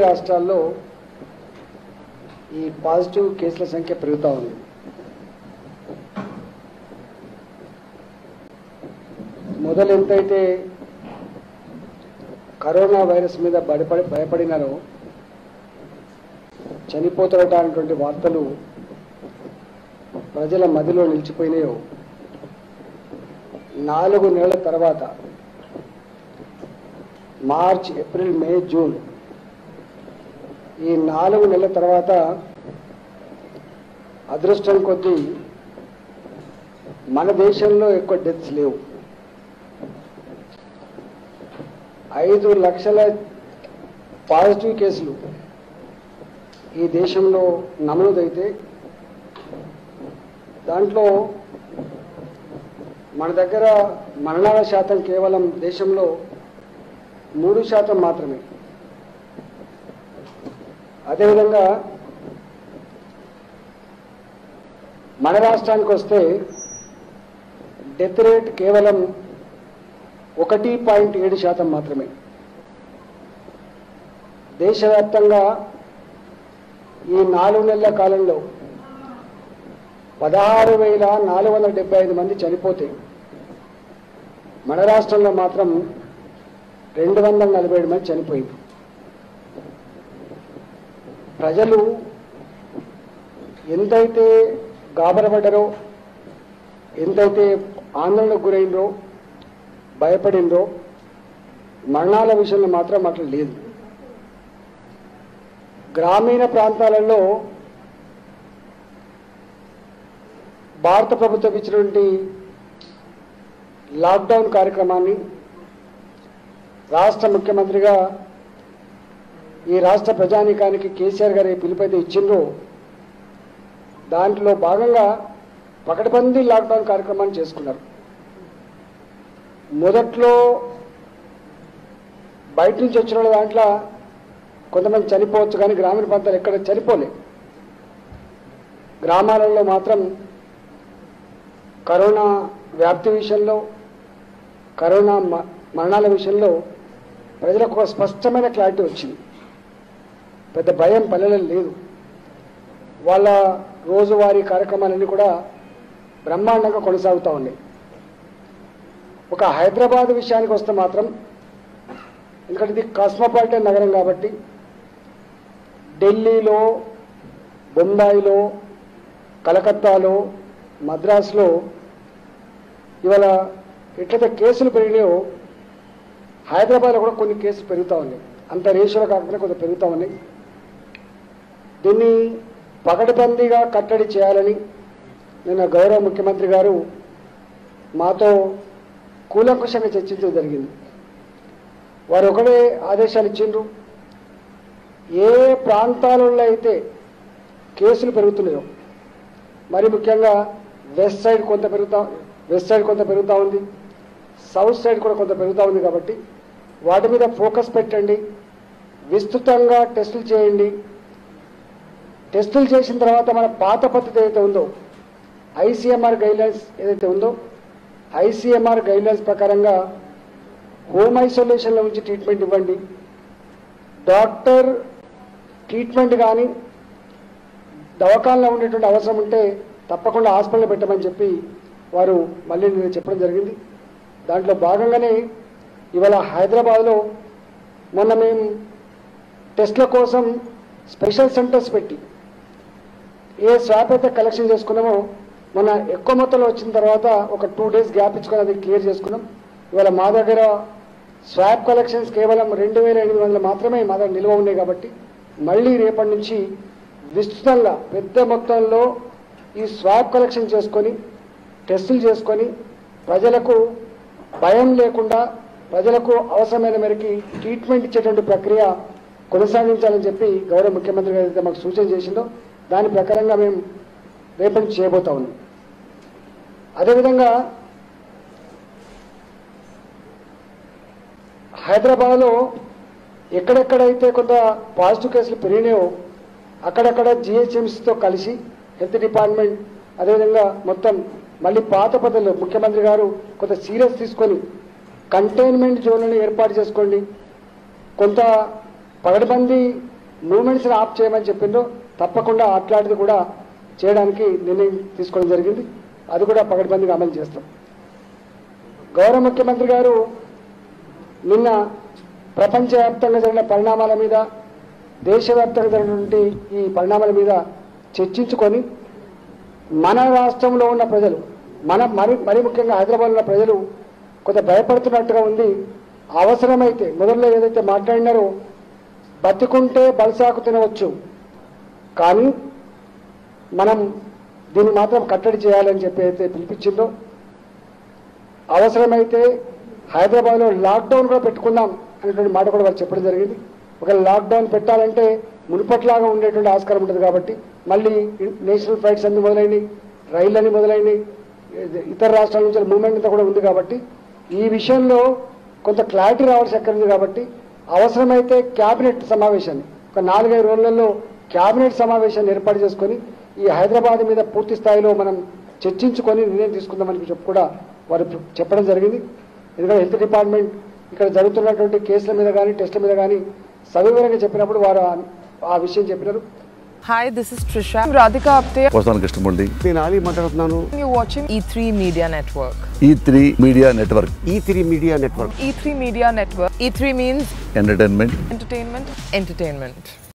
రాష్ట్రాల్లో ఈ పాజిటివ్ కేసుల సంఖ్య పెరుగుతూ ఉంది మొదలు ఎంతైతే కరోనా వైరస్ మీద భయపడి భయపడినారో చనిపోతారట అనేటువంటి వార్తలు ప్రజల మదిలో నిలిచిపోయినాయో నాలుగు నెలల తర్వాత మార్చ్ ఏప్రిల్ మే జూన్ ఈ నాలుగు నెలల తర్వాత అదృష్టం కొద్దీ మన దేశంలో ఎక్కువ డెత్స్ లేవు ఐదు లక్షల పాజిటివ్ కేసులు ఈ దేశంలో నమోదైతే దాంట్లో మన దగ్గర మరణాల శాతం కేవలం దేశంలో మూడు శాతం మాత్రమే అదేవిధంగా మన రాష్ట్రానికి వస్తే డెత్ రేట్ కేవలం ఒకటి పాయింట్ ఏడు శాతం మాత్రమే దేశవ్యాప్తంగా ఈ నాలుగు నెలల కాలంలో పదహారు వేల నాలుగు వందల డెబ్బై ఐదు మంది చనిపోతే మన రాష్ట్రంలో మాత్రం రెండు వందల నలభై ఏడు మంది చనిపోయింది ప్రజలు ఎంతైతే గాబరపడ్డారో ఎంతైతే ఆందోళనకు గురైందో భయపడిందో మరణాల విషయంలో మాత్రం అట్లా లేదు గ్రామీణ ప్రాంతాలలో భారత ప్రభుత్వం ఇచ్చినటువంటి లాక్డౌన్ కార్యక్రమాన్ని రాష్ట్ర ముఖ్యమంత్రిగా ఈ రాష్ట్ర ప్రజానీకానికి కేసీఆర్ గారి పిలుపైతే ఇచ్చిండ్రో దాంట్లో భాగంగా పకడ్బందీ లాక్డౌన్ కార్యక్రమాన్ని చేసుకున్నారు మొదట్లో బయట నుంచి వచ్చిన వాళ్ళ దాంట్లో కొంతమంది చనిపోవచ్చు కానీ గ్రామీణ ప్రాంతాలు ఎక్కడ చనిపోలే గ్రామాలలో మాత్రం కరోనా వ్యాప్తి విషయంలో కరోనా మ- మరణాల విషయంలో ప్రజలకు ఒక స్పష్టమైన క్లారిటీ వచ్చింది పెద్ద భయం పల్లెలలో లేదు వాళ్ళ రోజువారీ కార్యక్రమాలన్నీ కూడా బ్రహ్మాండంగా కొనసాగుతూ ఉన్నాయి ఒక హైదరాబాద్ విషయానికి వస్తే మాత్రం ఎందుకంటే ఇది కాస్మోపాలిటన్ నగరం కాబట్టి ఢిల్లీలో బొంబాయిలో కలకత్తాలో మద్రాసులో ఇవాళ ఎట్లయితే కేసులు పెరిగినాయో హైదరాబాద్లో కూడా కొన్ని కేసులు పెరుగుతూ ఉన్నాయి అంత రేషియోలో కాకపోతే కొంత పెరుగుతూ ఉన్నాయి దీన్ని పకడ్బందీగా కట్టడి చేయాలని నిన్న గౌరవ ముఖ్యమంత్రి గారు మాతో కూలంకుషంగా చర్చించడం జరిగింది వారు ఒకటే ఆదేశాలు ఇచ్చిండ్రు ఏ ప్రాంతాలలో అయితే కేసులు పెరుగుతున్నాయో మరి ముఖ్యంగా వెస్ట్ సైడ్ కొంత పెరుగుతా వెస్ట్ సైడ్ కొంత పెరుగుతూ ఉంది సౌత్ సైడ్ కూడా కొంత పెరుగుతూ ఉంది కాబట్టి వాటి మీద ఫోకస్ పెట్టండి విస్తృతంగా టెస్టులు చేయండి టెస్టులు చేసిన తర్వాత మన పాత పద్ధతి ఏదైతే ఉందో ఐసీఎంఆర్ గైడ్లైన్స్ ఏదైతే ఉందో ఐసీఎంఆర్ గైడ్లైన్స్ ప్రకారంగా హోమ్ ఐసోలేషన్లో ఉంచి ట్రీట్మెంట్ ఇవ్వండి డాక్టర్ ట్రీట్మెంట్ కానీ దవాఖానలో ఉండేటువంటి అవసరం ఉంటే తప్పకుండా హాస్పిటల్ పెట్టమని చెప్పి వారు మళ్ళీ నేను చెప్పడం జరిగింది దాంట్లో భాగంగానే ఇవాళ హైదరాబాద్లో మొన్న మేము టెస్ట్ల కోసం స్పెషల్ సెంటర్స్ పెట్టి ఏ స్వాప్ అయితే కలెక్షన్ చేసుకున్నామో మన ఎక్కువ మొత్తంలో వచ్చిన తర్వాత ఒక టూ డేస్ గ్యాప్ ఇచ్చుకొని అది క్లియర్ చేసుకున్నాం ఇవాళ మా దగ్గర స్వాప్ కలెక్షన్స్ కేవలం రెండు వేల ఎనిమిది వందలు మాత్రమే మా దగ్గర నిల్వ ఉన్నాయి కాబట్టి మళ్ళీ రేపటి నుంచి విస్తృతంగా పెద్ద మొత్తంలో ఈ స్వాప్ కలెక్షన్ చేసుకొని టెస్టులు చేసుకొని ప్రజలకు భయం లేకుండా ప్రజలకు అవసరమైన మేరకి ట్రీట్మెంట్ ఇచ్చేటువంటి ప్రక్రియ కొనసాగించాలని చెప్పి గౌరవ ముఖ్యమంత్రి గారు అయితే మాకు సూచన చేసిందో దాని ప్రకారంగా మేము రేపటి నుంచి చేయబోతా ఉన్నాం అదేవిధంగా హైదరాబాద్లో ఎక్కడెక్కడైతే కొంత పాజిటివ్ కేసులు పెరిగినాయో అక్కడక్కడ జిహెచ్ఎంసీతో కలిసి హెల్త్ డిపార్ట్మెంట్ అదేవిధంగా మొత్తం మళ్ళీ పాత పద్ధతిలో ముఖ్యమంత్రి గారు కొంత సీరియస్ తీసుకొని కంటైన్మెంట్ జోన్లను ఏర్పాటు చేసుకోండి కొంత పగడబందీ మూమెంట్స్ని ఆఫ్ చేయమని చెప్పిండ్రో తప్పకుండా అట్లాంటిది కూడా చేయడానికి నిర్ణయం తీసుకోవడం జరిగింది అది కూడా పకడ్బందీగా అమలు చేస్తాం గౌరవ ముఖ్యమంత్రి గారు నిన్న ప్రపంచవ్యాప్తంగా జరిగిన పరిణామాల మీద దేశవ్యాప్తంగా జరిగినటువంటి ఈ పరిణామాల మీద చర్చించుకొని మన రాష్ట్రంలో ఉన్న ప్రజలు మన మరి మరి ముఖ్యంగా హైదరాబాద్లో ఉన్న ప్రజలు కొంత భయపడుతున్నట్టుగా ఉంది అవసరమైతే మొదట్లో ఏదైతే మాట్లాడినారో బతికుంటే బలసాకు తినవచ్చు కానీ మనం దీన్ని మాత్రం కట్టడి చేయాలని చెప్పి అయితే పిలిపించిందో అవసరమైతే హైదరాబాద్లో లాక్డౌన్ కూడా పెట్టుకుందాం అనేటువంటి మాట కూడా వారు చెప్పడం జరిగింది ఒకవేళ లాక్డౌన్ పెట్టాలంటే మునుపట్లాగా ఉండేటువంటి ఆస్కారం ఉంటుంది కాబట్టి మళ్ళీ నేషనల్ ఫ్లైట్స్ అన్ని మొదలైనవి రైళ్ళు అన్ని మొదలైనవి ఇతర రాష్ట్రాల నుంచి మూవ్మెంట్ అంతా కూడా ఉంది కాబట్టి ఈ విషయంలో కొంత క్లారిటీ రావాల్సి ఎక్కడ ఉంది కాబట్టి అవసరమైతే క్యాబినెట్ సమావేశాన్ని ఒక నాలుగైదు రోజులలో క్యాబినెట్ సమావేశాన్ని ఏర్పాటు చేసుకొని ఈ హైదరాబాద్ మీద పూర్తి స్థాయిలో మనం చర్చించుకొని నిర్ణయం తీసుకుందామని చెప్పి కూడా వారు చెప్పడం జరిగింది ఎందుకంటే హెల్త్ డిపార్ట్మెంట్ ఇక్కడ జరుగుతున్నటువంటి కేసుల మీద కానీ టెస్టుల మీద కానీ సవివరంగా చెప్పినప్పుడు వారు ఆ- ఆ విషయం చెప్పినారు Hi, this is Trisha. I'm Radhika Apte. వస్తాను కృష్ణమూర్తి నేను ఆలీ మాట్లాడుతున్నాను You're watching E3 Media Network. E three media network E three media network E3 Media Network. E3 means entertainment entertainment, entertainment.